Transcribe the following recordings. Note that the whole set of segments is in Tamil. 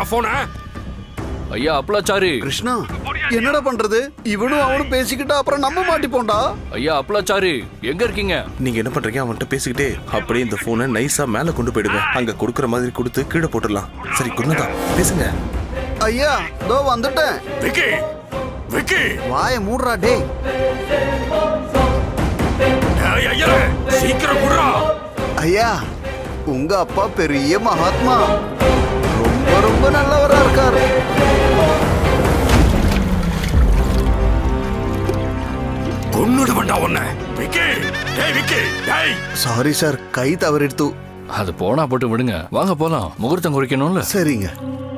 போன ஐயா அப்பலாச்சாரி கிருஷ்ணா என்னடா பண்றது இவனும் அவனும் பேசிக்கிட்டா அப்புறம் நம்ம மாட்டிப்போம்டா ஐயா அப்பலாச்சாரி எங்க இருக்கீங்க நீங்க என்ன பண்றீங்க அவன்கிட்ட பேசிக்கிட்டே அப்படியே இந்த போனை நைஸா மேல கொண்டு போயிடுங்க அங்க கொடுக்குற மாதிரி கொடுத்து கீழே போட்டுடலாம் சரி குருநாதா பேசுங்க ஐயா தோ வந்துட்டேன் விக்கி விக்கி வாய மூடுறா டேய் ஏய், ஐயரே சீக்கிரம் குடுறா ஐயா உங்க அப்பா பெரிய மகாத்மா ரொம்ப ரொம்ப நல்லவரா இருக்காரு கொன்னுடுவண்டா உன்னை விக்கி டேய் விக்கி டேய் சாரி சார் கை தவறிடுத்து அது போனா போட்டு விடுங்க வாங்க போலாம் முகூர்த்தம் குறிக்கணும்ல சரிங்க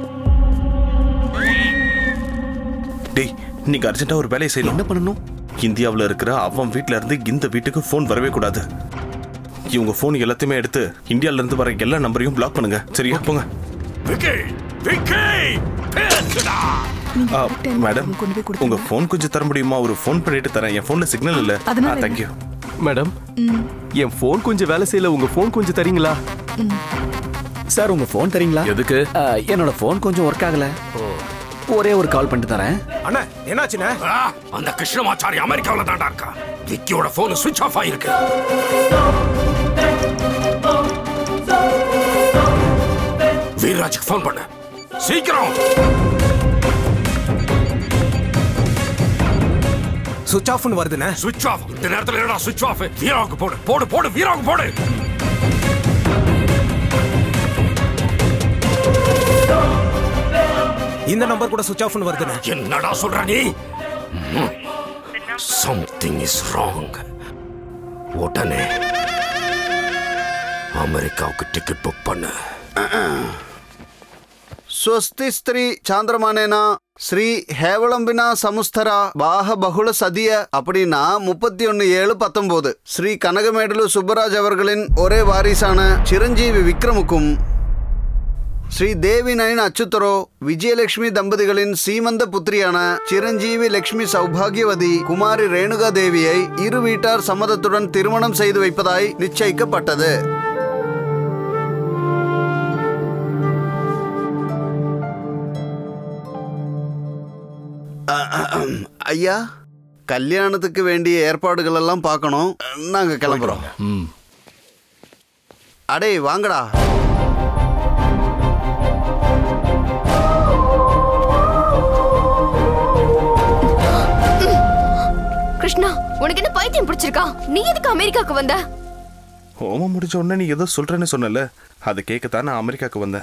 டேய் நீங்க அர்ஜென்ட்டா ஒரு வேலையை செய்யணும் என்ன பண்ணணும் இந்தியாவுல இருக்கிற அவன் வீட்ல இருந்து இந்த வீட்டுக்கு ஃபோன் வரவே கூடாது இவங்க ஃபோன் எல்லாத்தையுமே எடுத்து இந்தியால இருந்து வர எல்லா நம்பரையும் பிளாக் பண்ணுங்க சரியா போங்க விக்கி விக்கி பேசுடா ஆ, மேடம் உங்க ஃபோன் கொஞ்சம் தர முடியுமா ஒரு ஃபோன் பண்ணிட்டு தரேன் என் ஃபோன்ல சிக்னல் இல்ல அதனால தேங்க்யூ மேடம் என் ஃபோன் கொஞ்சம் வேலை செய்யல உங்க ஃபோன் கொஞ்சம் தரீங்களா சார் உங்க ஃபோன் தரீங்களா எதுக்கு ஆ, என்னோட ஃபோன் கொஞ்சம் ஒர்க் ஆகல ஒரே ஒரு கால் பண்ணிட்டு தரேன் அண்ணா என்னாச்சுண்ணே ஆ, அந்த கிருஷ்ணமாச்சாரி அமெரிக்காவுல தான்டா இருக்கா விக்கியோட போன் சுவிட்ச் ஆஃப் ஆயிருக்கு வீர்ராஜுக்கு ஃபோன் பண்ணு சீக்கிரம் சுவிட்ச் ஆஃப்னு வருதுண்ணே சுவிட்ச் ஆஃப் இந்த நேரத்துல என்னடா சுவிட்ச் ஆஃப் வீராவுக்கு போடு போடு போடு வீராவுக்கு போடு இந்த நம்பர் கூட சுவிட்ச் ஆஃப்னு வருதுண்ணே என்னடா சொல்ற நீ சம்திங் இஸ் ராங் உடனே அமெரிக்காவுக்கு டிக்கெட் புக் பண்ணு ஸ்வஸ்தி ஸ்திரீ சாந்திரமானேனா ஸ்ரீ ஹேவளம்பினா சமுஸ்தரா பாக பகுள சதிய அப்படின்னா முப்பத்தி ஒன்னு ஏழு பத்தொன்பது ஸ்ரீ கனகமேடலு சுப்பராஜ் அவர்களின் ஒரே வாரிசான சிரஞ்சீவி விக்ரமுக்கும் ஸ்ரீ தேவி நயன் அச்சுத்தரோ விஜயலட்சுமி தம்பதிகளின் சீமந்த புத்திரியான சிரஞ்சீவி லட்சுமி சௌபாகியவதி குமாரி ரேணுகா தேவியை இரு வீட்டார் சம்மதத்துடன் திருமணம் செய்து வைப்பதாய் நிச்சயிக்கப்பட்டது ஐயா கல்யாணத்துக்கு வேண்டிய ஏற்பாடுகள் எல்லாம் பார்க்கணும் நாங்க கிளம்புறோம் ம் அடே வாங்கடா கிருஷ்ணா உனக்கு என்ன பைத்தியம் பிடிச்சிருக்கா நீ எதுக்கு அமெரிக்காக்கு வந்த ஹோமம் முடிஞ்ச உடனே நீ ஏதோ சொல்றேன்னு சொன்னல அதை கேட்கத்தான் நான் அமெரிக்காக்கு வந்தேன்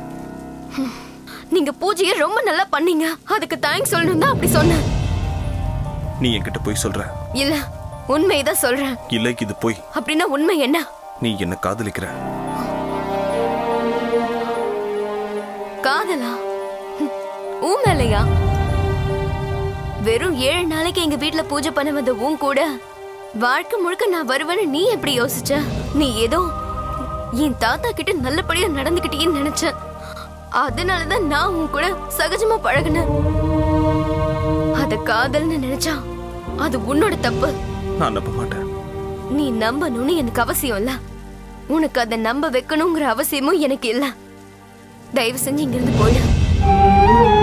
நீங்க பூஜையை ரொம்ப நல்லா பண்ணீங்க அதுக்கு தேங்க்ஸ் சொல்லணும் தான் அப்படி சொன்னேன் நீ என்கிட்ட போய் சொல்ற இல்ல உண்மையதான் சொல்றேன் இல்லை இது போய் அப்படின்னா உண்மை என்ன நீ என்ன காதலிக்கிற காதலா ஹம், உன் மேலையா வெறும் ஏழு நாளைக்கு எங்க வீட்ல பூஜை பண்ண வந்த உன் கூட வாழ்க்கை முழுக்க நான் வருவேன்னு நீ எப்படி யோசிச்ச நீ ஏதோ என் தாத்தா கிட்ட நல்லபடியா நடந்துக்கிட்டேன்னு நினைச்சேன் அதனாலதான் நான் உன் கூட சகஜமா பழகுனேன் அத காதல்னு நினைச்சா அது உன்னோட தப்பு நான் நம்ப மாட்டேன் நீ நம்பணும்னு எனக்கு அவசியம் இல்ல உனக்கு அதை நம்ப வைக்கணுங்கிற அவசியமும் எனக்கு இல்ல தயவு செஞ்சு இங்கிருந்து போயிடு